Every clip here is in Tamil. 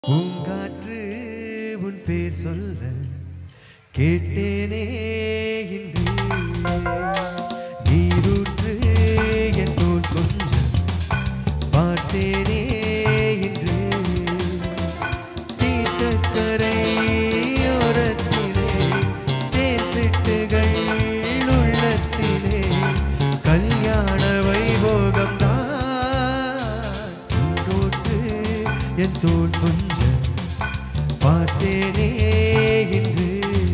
பூங்காற்று உன் பேர் சொல்ல கேட்டேனே இன்று நீரூற்று என் தோல் கொஞ்சம் பார்த்தேனே இன்று தீர்த்தக்கரை ஓரத்திலே தேன் சிட்டுகள் உள்ளத்திலே கல்யாண வைபோகம் தான் என் தோல் கொஞ்சம் பார்த்தேனே இன்று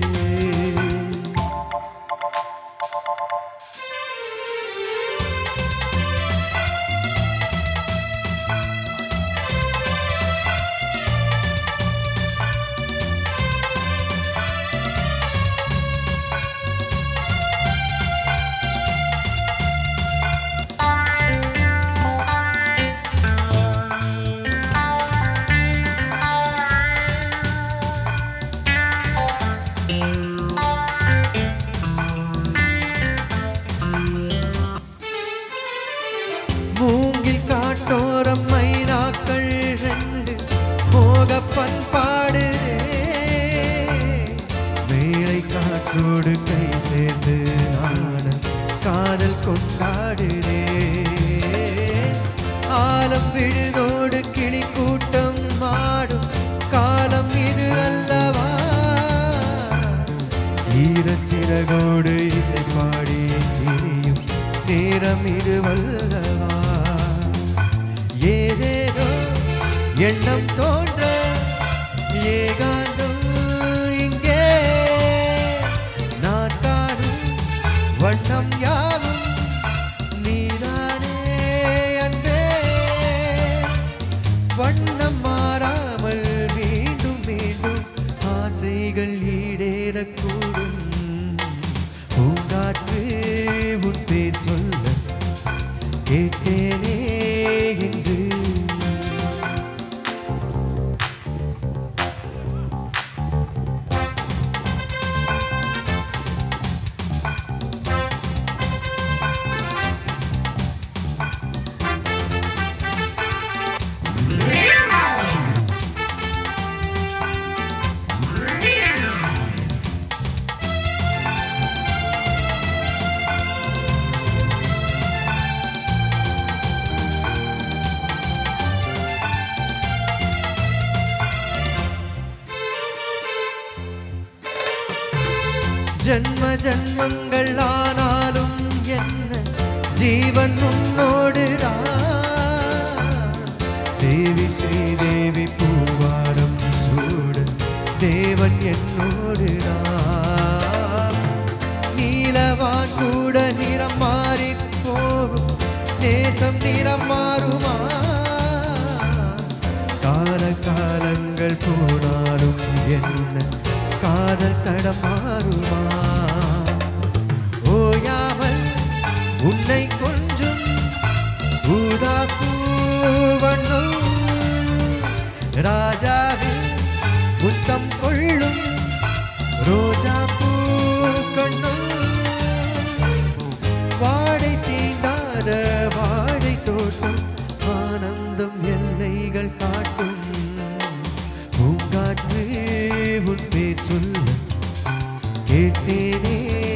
மூங்கில் காட்டோரம் மைனாக்கள் ரெண்டு மோக பண்பாடு வேலை காற்றோடு கை சேர்ந்து நானும் காதல் கொண்டாடுறே ஆலம் விழுதோடு கிளி கூட்டம் ஆடும் காலம் இது அல்லவா ஈர சிறகோடு இசை பாடி திரியும் நேரம் இது வல்லவா ஏதேதோ எண்ணம் தோன்ற ஏகாந்தம் இங்கே நான் காணும் வண்ணம் யாவும் நீதானே அன்பே வண்ணம் மாறாமல் மீண்டும் மீண்டும் ஆசைகள் ஈடேறக்கூடும் பூங்காற்று உன் பேர் சொல்ல கேட்டேனே என்று ஜன்ம ஜன்மங்கள் ஆனாலும் என்ன ஜீவன் உன்னோடுதான் தேவி ஸ்ரீதேவி பூவாரம் சூட தேவன் என்னோடுதான் நீலவான் கூட நிறம் மாறி போகும் நேசம் நிறம் மாறுமா கால காலங்கள் போனாலும் என்ன காதல் தடமாறுமா ஓயாமல் உன்னை கொஞ்சம் ஊதா பூவண்ணும் ராஜாவில் முத்தம் கொள்ளும் ரோஜா பூ கண்ணும் வாடை தீண்டாத வாடை தோட்டம் ஆனந்தம் எல்லைகள் காட்டும் பூங்காற்று உன் பேர் சொல்ல கேட்டேனே